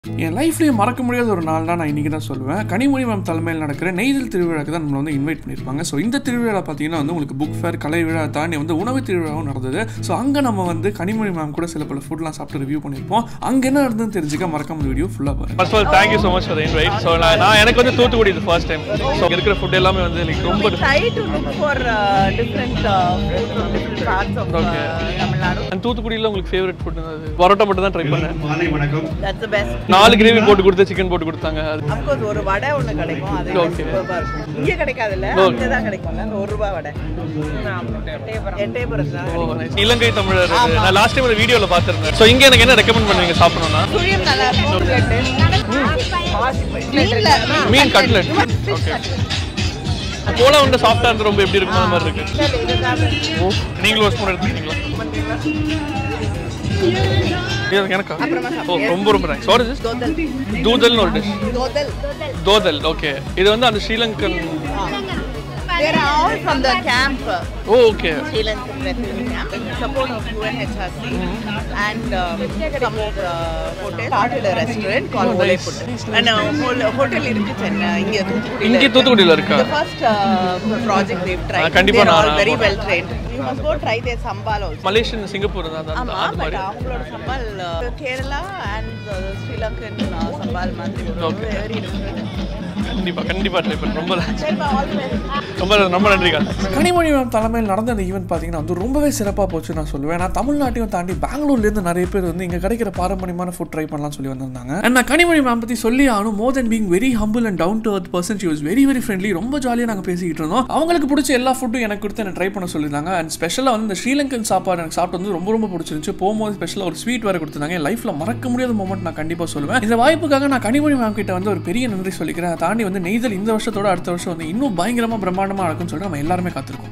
என் லைஃப்லேயே மறக்க முடியாத ஒரு நாள் தான் நான் இன்றைக்கி தான் சொல்லுவேன் கனிமொழி மேம் தலைமையில் நடக்கிற நெய்தல் திருவிழாக்கு தான் நம்மளை வந்து இன்வைட் பண்ணியிருப்பாங்க ஸோ இந்த திருவிழா பார்த்தீங்கன்னா வந்து உங்களுக்கு புக் ஃபேர் கலை விழா தாண்டி வந்து உணவு திருவிழாவும் நடந்தது ஸோ அங்கே நம்ம வந்து கனிமொழி மேம் கூட சில பல ஃபுட்லாம் சாப்பிட்டு ரிவ்யூ பண்ணியிருப்போம் அங்கே என்ன நடந்ததுன்னு தெரிஞ்சுக்க மறக்காம வீடியோ ஃபுல்லாக பாருங்க first all thank you so much for invite so நான் எனக்கு வந்து தூத்துக்குடி இது ஃபர்ஸ்ட் டைம் ஸோ இருக்கிற ஃபுட் எல்லாமே வந்து லைக் ரொம்ப try to look for uh, different uh, food from different parts of uh, Tamil Nadu. And தூத்துக்குடியில் உங்களுக்கு ஃபேவரட் ஃபுட் பரோட்டா மட்டும் தான் ட்ரை பண்ணேன் மாலை வணக்கம் That's the best. நாலு கிரேவி போட்டு கொடுத்து சிக்கன் போட்டு கொடுத்தாங்க அது Of course, ஒரு வடை ஒண்ணு கிடைக்கும் அது Okay. சூப்பரா இருக்கும் இங்க கிடைக்காதுல்ல அங்க தான் கிடைக்கும்ல அந்த ஒரு ரூபாய் வடை எட்டயபுரம் தான் ஓ, nice. இலங்கை தமிழர் நான் லாஸ்ட் டைம் ஒரு வீடியோவில் பார்த்துருந்தேன் ஸோ இங்கே எனக்கு என்ன ரெக்கமெண்ட் பண்ணுவீங்க சாப்பிடணும்னா சுழியம் நல்லா இருக்கும் மீன்ல மீன் கட்லெட் ஓகே போல வந்து சாஃப்டாக இருந்து ரொம்ப எப்படி இருக்கும் அந்த மாதிரி இருக்கு ஓ நீங்களும் ஒரு ஸ்பூன் எடுத்துக்கிட்டீங்களா இது எனக்கா ஓ ரொம்ப ரொம்ப தேங்க்ஸ் வாட் இஸ் தோதல் தூதல்னு ஒரு டிஷ் தோதல் தோதல் ஓகே இது வந்து அந்த Sri Lankan they are all from the camp oh okay Sri Lankan refugee camp in support of UNHRC and um, some uh, hotel started a restaurant called Ole Food. And uh, whole hotel இருக்கு சென்னை இங்க தூத்துக்குடியில இங்கே இருக்கு. தூத்துக்குடியில் இருக்கா The first uh, project they've tried. ஆ, கண்டிப்பா They're all நான் very போறேன். well trained. You must go try their sambal also. Malaysian Singapore தான் அந்த- ஆமா அது பட் மாதிரி அவங்களோட சம்பால் கேரளா அண்ட் ஸ்ரீலங்கன் சம்பால் மாதிரி Okay. வெரி டிஃபரெண்ட் கண்டிப்பா கண்டிப்பா ட்ரை பண்ண ரொம்ப சரிப்பா ஆல் தி பெஸ்ட் ரொம்ப ரொம்ப நன்றிக்கா கனிமொழி மேம் தலைமையில் நடந்த அந்த ஈவெண்ட் பார்த்தீங்கன்னா வந்து ரொம்பவே சிறப்பாக போச்சு நான் சொல்லுவேன் நான் தமிழ்நாட்டையும் தாண்டி பெங்களூர்லேருந்து நிறைய பேர் வந்து இங்கே கிடைக்கிற பாரம்பரியமான ஃபுட் ட்ரை பண்ணலாம்னு சொல்லி வந்திருந்தாங்க அண்ட் நான் கனிமொழி மேம் பற்றி சொல்லி ஆகணும் more then being very humble and down to earth person she was very very friendly ரொம்ப ஜாலியாக நாங்கள் பேசிக்கிட்டு இருந்தோம் அவங்களுக்கு பிடிச்ச எல்லா ஃபுட்டும் எனக்கு கொடுத்து எனக்கு ட்ரை பண்ண சொல்லியிருந்தாங்க அண்ட் ஸ்பெஷலாக வந்து இந்த ஸ்ரீலங்கன் சாப்பாடு எனக்கு சாப்பிட்டு வந்து ரொம்ப ரொம்ப பிடிச்சிருந்துச்சு போகும்போது ஸ்பெஷலாக ஒரு ஸ்வீட் வேறு கொடுத்துருந்தாங்க என் லைஃப்பில் மறக்க முடியாத மூமெண்ட் நான் கண்டிப்பாக சொல்லுவேன் இந்த வாய்ப்புக்காக நான் கனிமொழி மேம் கிட்ட வந்து ஒரு பெரிய நன்றி சொல்லிக்கிறேன் அதை தாண்டி வந்து நெய்தல் இந்த வருஷத்தோட அடுத்த வருஷம் வந்து இன்னும் பயங்கரமாக பிரம்மாண்டமாக நடக்கும்னு சொல்லிட்டு நம்ம எல்லாருமே காத்திருக்கோம்